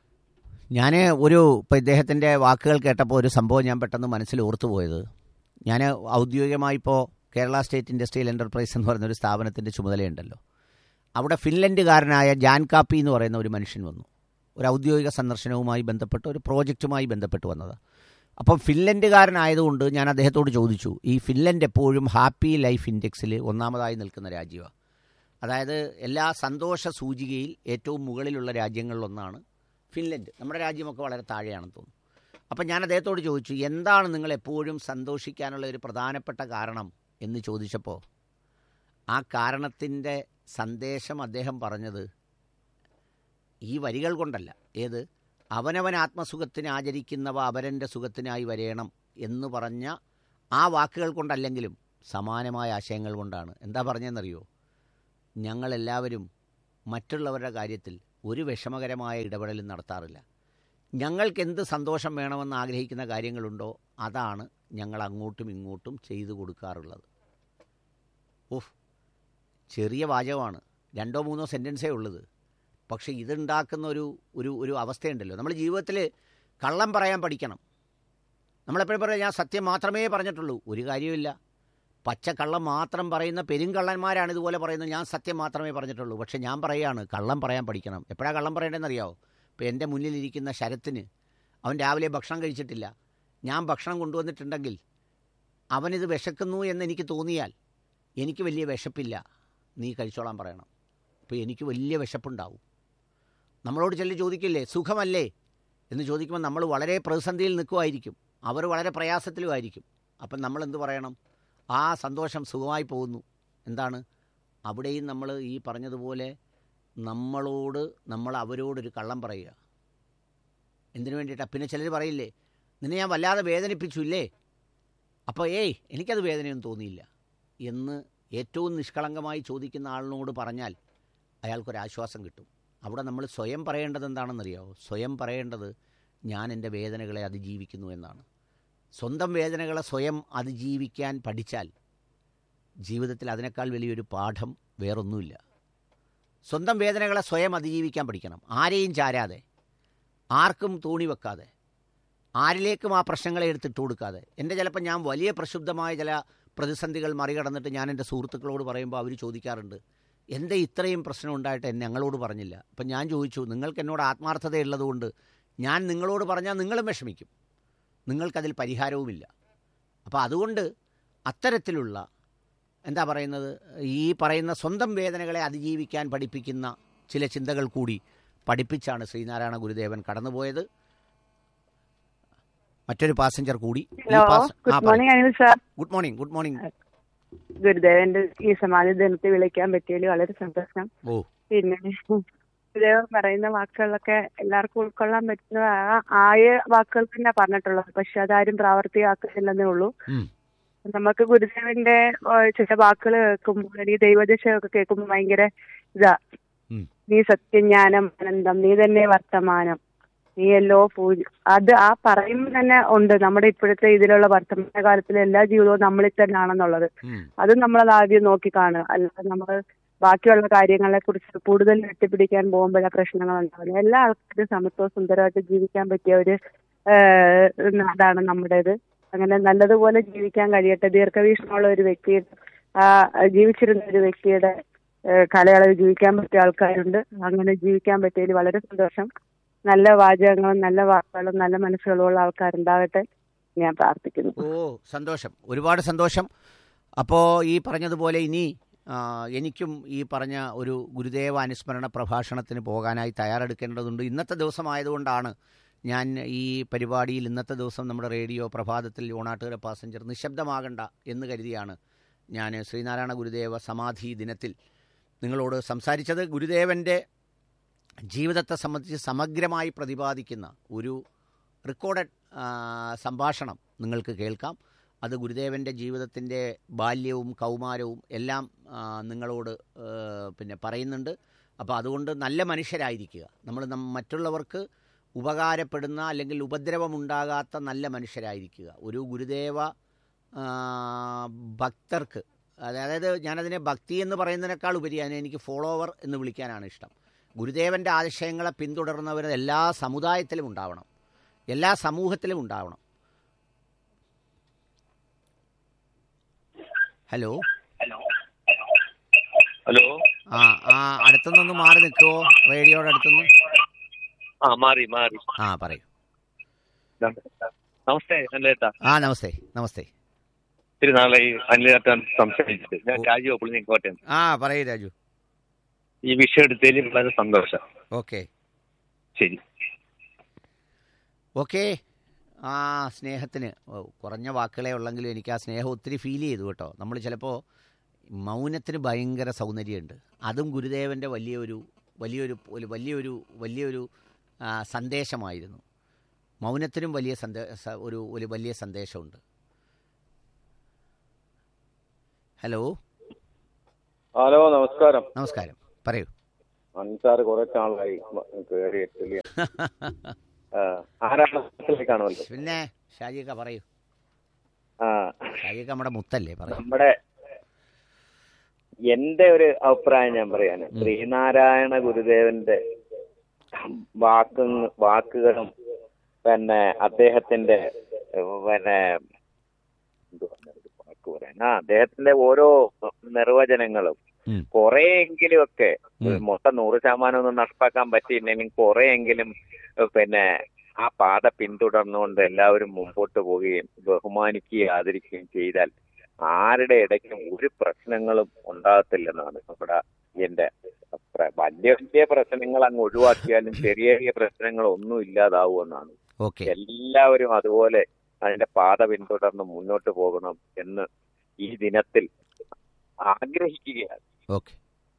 ഞാൻ ഒരു ഇപ്പോൾ ഇദ്ദേഹത്തിൻ്റെ വാക്കുകൾ കേട്ടപ്പോൾ ഒരു സംഭവം ഞാൻ പെട്ടെന്ന് മനസ്സിൽ ഓർത്തു പോയത് ഞാൻ ഔദ്യോഗികമായി ഇപ്പോൾ കേരള സ്റ്റേറ്റ് ഇൻഡസ്ട്രിയൽ എൻ്റർപ്രൈസ് എന്ന് പറയുന്ന ഒരു സ്ഥാപനത്തിൻ്റെ ചുമതലയുണ്ടല്ലോ അവിടെ ഫിൻലൻഡുകാരനായ ജാൻ കാപ്പി എന്ന് പറയുന്ന ഒരു മനുഷ്യൻ വന്നു ഒരു ഔദ്യോഗിക സന്ദർശനവുമായി ബന്ധപ്പെട്ട് ഒരു പ്രോജക്റ്റുമായി ബന്ധപ്പെട്ട് വന്നത് അപ്പം ഫിൻലൻഡുകാരനായതുകൊണ്ട് ഞാൻ അദ്ദേഹത്തോട് ചോദിച്ചു ഈ ഫിൻലൻഡ് എപ്പോഴും ഹാപ്പി ലൈഫ് ഇൻഡെക്സിൽ ഒന്നാമതായി നിൽക്കുന്ന രാജ്യമാണ് അതായത് എല്ലാ സന്തോഷ സൂചികയിൽ ഏറ്റവും മുകളിലുള്ള രാജ്യങ്ങളിലൊന്നാണ് ഫിൻലൻഡ് നമ്മുടെ രാജ്യമൊക്കെ വളരെ താഴെയാണെന്ന് തോന്നുന്നു അപ്പം ഞാൻ അദ്ദേഹത്തോട് ചോദിച്ചു എന്താണ് നിങ്ങൾ എപ്പോഴും സന്തോഷിക്കാനുള്ള ഒരു പ്രധാനപ്പെട്ട കാരണം എന്ന് ചോദിച്ചപ്പോൾ ആ കാരണത്തിൻ്റെ സന്ദേശം അദ്ദേഹം പറഞ്ഞത് ഈ വരികൾ കൊണ്ടല്ല ഏത് അവനവൻ ആത്മസുഖത്തിന് ആചരിക്കുന്നവ അവരൻ്റെ സുഖത്തിനായി വരയണം എന്ന് പറഞ്ഞ ആ വാക്കുകൾ കൊണ്ടല്ലെങ്കിലും സമാനമായ ആശയങ്ങൾ കൊണ്ടാണ് എന്താ പറഞ്ഞതെന്നറിയോ ഞങ്ങളെല്ലാവരും മറ്റുള്ളവരുടെ കാര്യത്തിൽ ഒരു വിഷമകരമായ ഇടപെടലും നടത്താറില്ല ഞങ്ങൾക്ക് എന്ത് സന്തോഷം വേണമെന്ന് ആഗ്രഹിക്കുന്ന കാര്യങ്ങളുണ്ടോ അതാണ് ഞങ്ങൾ അങ്ങോട്ടും ഇങ്ങോട്ടും ചെയ്തു കൊടുക്കാറുള്ളത് ഉഫ് ചെറിയ വാചകമാണ് രണ്ടോ മൂന്നോ സെൻറ്റൻസേ ഉള്ളത് പക്ഷേ ഇതുണ്ടാക്കുന്ന ഒരു ഒരു ഒരു അവസ്ഥയുണ്ടല്ലോ നമ്മൾ ജീവിതത്തിൽ കള്ളം പറയാൻ പഠിക്കണം നമ്മളെപ്പോഴും പറയാം ഞാൻ സത്യം മാത്രമേ പറഞ്ഞിട്ടുള്ളൂ ഒരു കാര്യമില്ല പച്ചക്കള്ളം മാത്രം പറയുന്ന പെരുങ്കള്ളന്മാരാണ് ഇതുപോലെ പറയുന്നത് ഞാൻ സത്യം മാത്രമേ പറഞ്ഞിട്ടുള്ളൂ പക്ഷെ ഞാൻ പറയുകയാണ് കള്ളം പറയാൻ പഠിക്കണം എപ്പോഴാണ് കള്ളം പറയേണ്ടതെന്ന് അറിയാമോ ഇപ്പോൾ എൻ്റെ മുന്നിലിരിക്കുന്ന ശരത്തിന് അവൻ രാവിലെ ഭക്ഷണം കഴിച്ചിട്ടില്ല ഞാൻ ഭക്ഷണം കൊണ്ടുവന്നിട്ടുണ്ടെങ്കിൽ അവനിത് വിശക്കുന്നു എന്ന് എനിക്ക് തോന്നിയാൽ എനിക്ക് വലിയ വിശപ്പില്ല നീ കഴിച്ചോളാൻ പറയണം അപ്പോൾ എനിക്ക് വലിയ വിശപ്പുണ്ടാവും നമ്മളോട് ചെല്ലി ചോദിക്കില്ലേ സുഖമല്ലേ എന്ന് ചോദിക്കുമ്പോൾ നമ്മൾ വളരെ പ്രതിസന്ധിയിൽ നിൽക്കുമായിരിക്കും അവർ വളരെ പ്രയാസത്തിലുമായിരിക്കും അപ്പം നമ്മൾ എന്ത് പറയണം ആ സന്തോഷം സുഖമായി പോകുന്നു എന്താണ് അവിടെയും നമ്മൾ ഈ പറഞ്ഞതുപോലെ നമ്മളോട് നമ്മൾ അവരോടൊരു കള്ളം പറയുക എന്തിനു വേണ്ടിയിട്ടാണ് പിന്നെ ചിലർ പറയില്ലേ നിന്നെ ഞാൻ വല്ലാതെ വേദനിപ്പിച്ചു ഇല്ലേ അപ്പോൾ ഏയ് എനിക്കത് വേദനയൊന്നും തോന്നിയില്ല എന്ന് ഏറ്റവും നിഷ്കളങ്കമായി ചോദിക്കുന്ന ആളിനോട് പറഞ്ഞാൽ അയാൾക്കൊരാശ്വാസം കിട്ടും അവിടെ നമ്മൾ സ്വയം പറയേണ്ടത് എന്താണെന്നറിയാമോ സ്വയം പറയേണ്ടത് ഞാൻ എൻ്റെ വേദനകളെ അതിജീവിക്കുന്നു എന്നാണ് സ്വന്തം വേദനകളെ സ്വയം അതിജീവിക്കാൻ പഠിച്ചാൽ ജീവിതത്തിൽ അതിനേക്കാൾ വലിയൊരു പാഠം വേറൊന്നുമില്ല സ്വന്തം വേദനകളെ സ്വയം അതിജീവിക്കാൻ പഠിക്കണം ആരെയും ചാരാതെ ആർക്കും തോണി വെക്കാതെ ആരിലേക്കും ആ പ്രശ്നങ്ങളെ എടുത്തിട്ട് കൊടുക്കാതെ എൻ്റെ ചിലപ്പോൾ ഞാൻ വലിയ പ്രക്ഷുബ്ധമായ ചില പ്രതിസന്ധികൾ മറികടന്നിട്ട് ഞാൻ എൻ്റെ സുഹൃത്തുക്കളോട് പറയുമ്പോൾ അവർ ചോദിക്കാറുണ്ട് എന്താ ഇത്രയും പ്രശ്നം ഉണ്ടായിട്ട് എന്നെ ഞങ്ങളോട് പറഞ്ഞില്ല അപ്പം ഞാൻ ചോദിച്ചു നിങ്ങൾക്ക് എന്നോട് ആത്മാർത്ഥതയുള്ളതുകൊണ്ട് ഞാൻ നിങ്ങളോട് പറഞ്ഞാൽ നിങ്ങളും വിഷമിക്കും നിങ്ങൾക്കതിൽ പരിഹാരവുമില്ല അപ്പോൾ അതുകൊണ്ട് അത്തരത്തിലുള്ള എന്താ പറയുന്നത് ഈ പറയുന്ന സ്വന്തം വേദനകളെ അതിജീവിക്കാൻ പഠിപ്പിക്കുന്ന ചില ചിന്തകൾ കൂടി പഠിപ്പിച്ചാണ് ശ്രീനാരായണ ഗുരുദേവൻ കടന്നുപോയത് മറ്റൊരു പാസഞ്ചർ കൂടി ഈ ഹലോ പാസ- ആ, ഗുഡ് പറയൂ. Morning Anil sir good morning good morning ഗുരുദേവന്റെ ഈ സമാധി ദിനത്തിൽ വിളിക്കാൻ പറ്റിയതിൽ വളരെ സന്തോഷം ഓ പിന്നെ ഗുരുദേവൻ പറയുന്ന വാക്കുകളൊക്കെ എല്ലാവർക്കും ഉൾക്കൊള്ളാൻ പറ്റുന്ന ആ- ആയ വാക്കുകൾ തന്നെ പറഞ്ഞിട്ടുള്ളത് പക്ഷെ അതാരും പ്രാവർത്തികമാക്കുന്നില്ലെന്നേ ഉള്ളൂ ഉം. നമുക്ക് ഗുരുദേവന്റെ ഏഹ്, ചില വാക്കുകൾ കേൾക്കുമ്പോൾ അല്ലെങ്കിൽ ദൈവദശയൊക്കെ കേൾക്കുമ്പോൾ ഭയങ്കര ഇതാ ഉം. നീ സത്യജ്ഞാനം ആനന്ദം നീ തന്നെ വർത്തമാനം നീയല്ലോ പൂജ അത് ആ പറയുമ്പോൾ തന്നെ ഉണ്ട് നമ്മുടെ ഇപ്പോഴത്തെ ഇതിലുള്ള വർത്തമാന കാലത്തിലെ എല്ലാ ജീവിതവും നമ്മളിൽ തന്നെയാണെന്നുള്ളത് അത് നമ്മളത് ആദ്യം നോക്കി കാണുക അല്ലാതെ നമ്മൾ ബാക്കിയുള്ള കാര്യങ്ങളെ കുറിച്ച് കൂടുതൽ വെട്ടിപ്പിടിക്കാൻ പോകുമ്പോഴാണ് പ്രശ്നങ്ങൾ ഉണ്ടാവുന്നത് എല്ലാ ആൾക്കാരും സമത്വവും സുന്ദരമായിട്ട് ജീവിക്കാൻ പറ്റിയ ഒരു ഏഹ്, നാടാണ് നമ്മുടേത് അങ്ങനെ നല്ലതുപോലെ ജീവിക്കാൻ കഴിയട്ടെ ദീർഘവീക്ഷണമുള്ള ഒരു വ്യക്തിയുടെ ആ ജീവിച്ചിരുന്ന ഒരു വ്യക്തിയുടെ ഏഹ്, കാലയളവിൽ ജീവിക്കാൻ പറ്റിയ ആൾക്കാരുണ്ട് അങ്ങനെ ജീവിക്കാൻ പറ്റിയതിൽ വളരെ സന്തോഷം നല്ല വാചകങ്ങളും നല്ല വാക്കുകളും നല്ല മനസ്സുകളുമുള്ള ആൾക്കാരുണ്ടാകട്ടെ എന്ന് ഞാൻ പ്രാർത്ഥിക്കുന്നു ഓ സന്തോഷം ഒരുപാട് സന്തോഷം അപ്പോൾ ഈ പറഞ്ഞതുപോലെ ഇനി ആ, എനിക്കും ഈ പറഞ്ഞ ഒരു ഗുരുദേവ അനുസ്മരണ പ്രഭാഷണത്തിന് പോകാനായി തയ്യാറെടുക്കേണ്ടതുണ്ട് ഇന്നത്തെ ദിവസമായതുകൊണ്ടാണ് ഞാൻ ഈ പരിപാടിയിൽ ഇന്നത്തെ ദിവസം നമ്മുടെ റേഡിയോ പ്രഭാതത്തിൽ ഓണാട്ടുകര പാസഞ്ചർ നിശബ്ദമാകണ്ട എന്ന് കരുതിയാണ് ഞാൻ ശ്രീനാരായണ ഗുരുദേവ സമാധി ദിനത്തിൽ നിങ്ങളോട് സംസാരിച്ചത് ഗുരുദേവൻ്റെ ജീവിതത്തെ സംബന്ധിച്ച് സമഗ്രമായി പ്രതിപാദിക്കുന്ന ഒരു റെക്കോർഡഡ് സംഭാഷണം നിങ്ങൾക്ക് കേൾക്കാം അത് ഗുരുദേവൻ്റെ ജീവിതത്തിൻ്റെ ബാല്യവും കൗമാരവും എല്ലാം ആ, നിങ്ങളോട് ആ, പിന്നെ പറയുന്നുണ്ട് അപ്പോൾ അതുകൊണ്ട് നല്ല മനുഷ്യരായിരിക്കുക നമ്മൾ നം മറ്റുള്ളവർക്ക് ഉപകാരപ്പെടുന്ന അല്ലെങ്കിൽ ഉപദ്രവമുണ്ടാകാത്ത നല്ല മനുഷ്യരായിരിക്കുക ഒരു ഗുരുദേവ ആ, ഭക്തർക്ക് അതായത് ഞാനതിനെ ഭക്തി എന്ന് പറയുന്നതിനേക്കാൾ ഉപരി അതിനെ എനിക്ക് ഫോളോവർ എന്ന് വിളിക്കാനാണ് ഇഷ്ടം ഗുരുദേവൻ്റെ ആശയങ്ങളെ പിന്തുടർന്നവർ എല്ലാ സമുദായത്തിലും ഉണ്ടാവണം എല്ലാ സമൂഹത്തിലും ഉണ്ടാവണം ഹലോ ഹലോ ആ ആ അടുത്തുനിന്നൊന്ന് മാറി നിൽക്കുമോ റേഡിയോയുടെ അടുത്തുനിന്ന് ആ മാറി മാറി ആ പറയൂ നമസ്തേ അനിലേട്ടാ ആ നമസ്തേ നമസ്തേ ഇത്തിരി നാളായി അനിലേട്ടൻ സംസാരിച്ചിട്ട് ഞാൻ രാജു പുളിഞ്ഞി കോട്ടയം ആ പറയൂ രാജു ഈ വിഷയം എടുത്തതിൽ വളരെ സന്തോഷം ഓക്കെ ശരി ഓക്കെ ആ സ്നേഹത്തിന് ഓ, കുറഞ്ഞ വാക്കുകളെ ഉള്ളെങ്കിലും എനിക്ക് ആ സ്നേഹം ഒത്തിരി ഫീൽ ചെയ്തു കേട്ടോ നമ്മൾ ചിലപ്പോൾ മൗനത്തിന് ഭയങ്കര സൗന്ദര്യമുണ്ട് അതും ഗുരുദേവൻ്റെ വലിയൊരു വലിയൊരു ഒരു വലിയൊരു വലിയൊരു ആ, സന്ദേശമായിരുന്നു മൗനത്തിനും വലിയ സന്ദേ സ- ഒരു ഒരു വലിയ സന്ദേശമുണ്ട് ഹലോ ഹലോ നമസ്കാരം നമസ്കാരം പറയൂ അൻസാർ കുറെ നാളായി കയറിയിട്ടില്ല ആരാണ് മനസ്സിലേക്കാണല്ലോ പിന്നെ ഷാജിക്ക പറയൂ ആ ഷാജിക്ക നമ്മുടെ മുത്തല്ലേ പറയൂ നമ്മുടെ എന്റെ ഒരു അഭിപ്രായം ഞാൻ പറയാണ് ശ്രീനാരായണ ഗുരുദേവന്റെ വാക്കു വാക്കുകളും പിന്നെ അദ്ദേഹത്തിന്റെ ഏഹ്, പിന്നെ എന്തുവാ ഒരു വാക്ക് പറയാൻ ആ അദ്ദേഹത്തിന്റെ ഓരോ നിർവചനങ്ങളും കുറെയെങ്കിലും ഒക്കെ മൊത്തം നൂറ് ശതമാനം ഒന്നും നടപ്പാക്കാൻ പറ്റിയില്ലെങ്കിൽ കുറെയെങ്കിലും ഏഹ്, പിന്നെ ആ പാത പിന്തുടർന്നുകൊണ്ട് എല്ലാവരും മുമ്പോട്ട് പോവുകയും ബഹുമാനിക്കുകയും ആദരിക്കുകയും ചെയ്താൽ ആരുടെ ഇടയ്ക്കും ഒരു പ്രശ്നങ്ങളും ഉണ്ടാകത്തില്ലെന്നാണ് നമ്മുടെ എന്റെ അഭിപ്രായം വലിയ വലിയ പ്രശ്നങ്ങൾ അങ്ങ് ഒഴിവാക്കിയാലും ചെറിയ ചെറിയ പ്രശ്നങ്ങൾ ഒന്നും ഇല്ലാതാവുമെന്നാണ് ഓക്കെ എല്ലാവരും അതുപോലെ അതിന്റെ പാത പിന്തുടർന്ന് മുന്നോട്ട് പോകണം എന്ന് ഈ ദിനത്തിൽ ആഗ്രഹിക്കുകയാണ് ഓക്കെ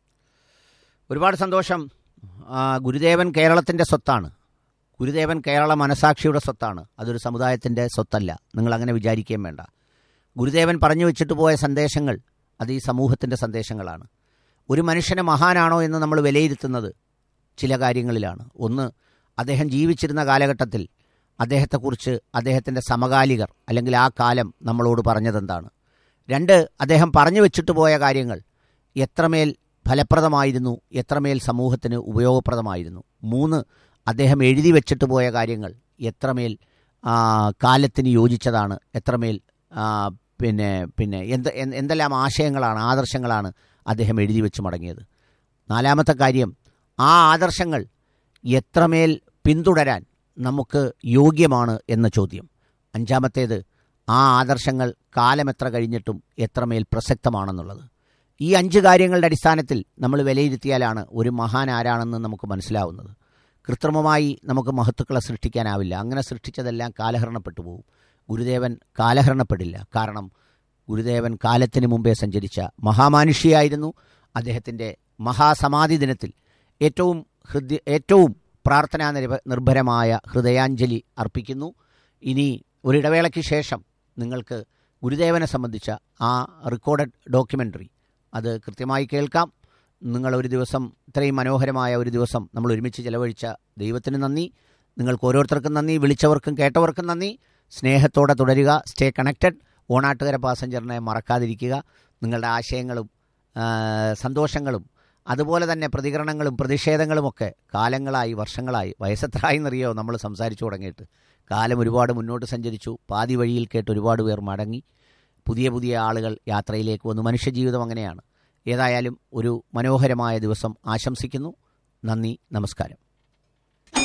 ഒരുപാട് സന്തോഷം ആ, ഗുരുദേവൻ കേരളത്തിൻ്റെ സ്വത്താണ് ഗുരുദേവൻ കേരള മനസാക്ഷിയുടെ സ്വത്താണ് അതൊരു സമുദായത്തിൻ്റെ സ്വത്തല്ല നിങ്ങൾ അങ്ങനെ വിചാരിക്കുകയും വേണ്ട ഗുരുദേവൻ പറഞ്ഞു വെച്ചിട്ട് പോയ സന്ദേശങ്ങൾ അത് ഈ സമൂഹത്തിൻ്റെ സന്ദേശങ്ങളാണ് ഒരു മനുഷ്യനെ മഹാനാണോ എന്ന് നമ്മൾ വിലയിരുത്തുന്നത് ചില കാര്യങ്ങളിലാണ് ഒന്ന് അദ്ദേഹം ജീവിച്ചിരുന്ന കാലഘട്ടത്തിൽ അദ്ദേഹത്തെക്കുറിച്ച് അദ്ദേഹത്തിൻ്റെ സമകാലികർ അല്ലെങ്കിൽ ആ കാലം നമ്മളോട് പറഞ്ഞതെന്താണ് രണ്ട് അദ്ദേഹം പറഞ്ഞു വെച്ചിട്ട് പോയ കാര്യങ്ങൾ എത്രമേൽ ഫലപ്രദമായിരുന്നു എത്രമേൽ സമൂഹത്തിന് ഉപയോഗപ്രദമായിരുന്നു മൂന്ന് അദ്ദേഹം എഴുതി വെച്ചിട്ട് പോയ കാര്യങ്ങൾ എത്രമേൽ ആ, കാലത്തിന് യോജിച്ചതാണ് എത്രമേൽ ആ, പിന്നെ പിന്നെ എന്ത് എന്ത് എന്തെല്ലാം ആശയങ്ങളാണ് ആദർശങ്ങളാണ് അദ്ദേഹം എഴുതി വെച്ച് മടങ്ങിയത് നാലാമത്തെ കാര്യം ആ ആദർശങ്ങൾ എത്രമേൽ പിന്തുടരാൻ നമുക്ക് യോഗ്യമാണ് എന്ന ചോദ്യം അഞ്ചാമത്തേത് ആ ആദർശങ്ങൾ കാലമെത്ര കഴിഞ്ഞിട്ടും എത്രമേൽ പ്രസക്തമാണെന്നുള്ളത് ഈ അഞ്ച് കാര്യങ്ങളുടെ അടിസ്ഥാനത്തിൽ നമ്മൾ വിലയിരുത്തിയാലാണ് ഒരു മഹാൻ ആരാണെന്ന് നമുക്ക് മനസ്സിലാവുന്നത് കൃത്രിമമായി നമുക്ക് മഹത്തുക്കളെ സൃഷ്ടിക്കാനാവില്ല അങ്ങനെ സൃഷ്ടിച്ചതെല്ലാം കാലഹരണപ്പെട്ടു പോകും ഗുരുദേവൻ കാലഹരണപ്പെടില്ല കാരണം ഗുരുദേവൻ കാലത്തിന് മുമ്പേ സഞ്ചരിച്ച മഹാമാനുഷിയായിരുന്നു അദ്ദേഹത്തിൻ്റെ മഹാസമാധി ദിനത്തിൽ ഏറ്റവും ഹൃദയ ഏറ്റവും പ്രാർത്ഥനാ നിർഭ നിർഭരമായ ഹൃദയാഞ്ജലി അർപ്പിക്കുന്നു ഇനി ഒരിടവേളയ്ക്ക് ശേഷം നിങ്ങൾക്ക് ഗുരുദേവനെ സംബന്ധിച്ച ആ റെക്കോർഡഡ് ഡോക്യുമെൻ്ററി അത് കൃത്യമായി കേൾക്കാം നിങ്ങൾ ഒരു ദിവസം ഇത്രയും മനോഹരമായ ഒരു ദിവസം നമ്മൾ ഒരുമിച്ച് ചെലവഴിച്ച ദൈവത്തിന് നന്ദി നിങ്ങൾക്ക് ഓരോരുത്തർക്കും നന്ദി വിളിച്ചവർക്കും കേട്ടവർക്കും നന്ദി സ്നേഹത്തോടെ തുടരുക സ്റ്റേ കണക്റ്റഡ് ഓണാട്ടുകര പാസഞ്ചറിനെ മറക്കാതിരിക്കുക നിങ്ങളുടെ ആശയങ്ങളും ആ, സന്തോഷങ്ങളും അതുപോലെ തന്നെ പ്രതികരണങ്ങളും പ്രതിഷേധങ്ങളുമൊക്കെ കാലങ്ങളായി വർഷങ്ങളായി വയസ്സെത്രയായി എന്നറിയോ നമ്മൾ സംസാരിച്ചു തുടങ്ങിയിട്ട് കാലം ഒരുപാട് മുന്നോട്ട് സഞ്ചരിച്ചു പാതി വഴിയിൽ കേട്ട് ഒരുപാട് പേർ മടങ്ങി പുതിയ പുതിയ ആളുകൾ യാത്രയിലേക്ക് വന്നു മനുഷ്യജീവിതം അങ്ങനെയാണ് ഏതായാലും ഒരു മനോഹരമായ ദിവസം ആശംസിക്കുന്നു നന്ദി നമസ്കാരം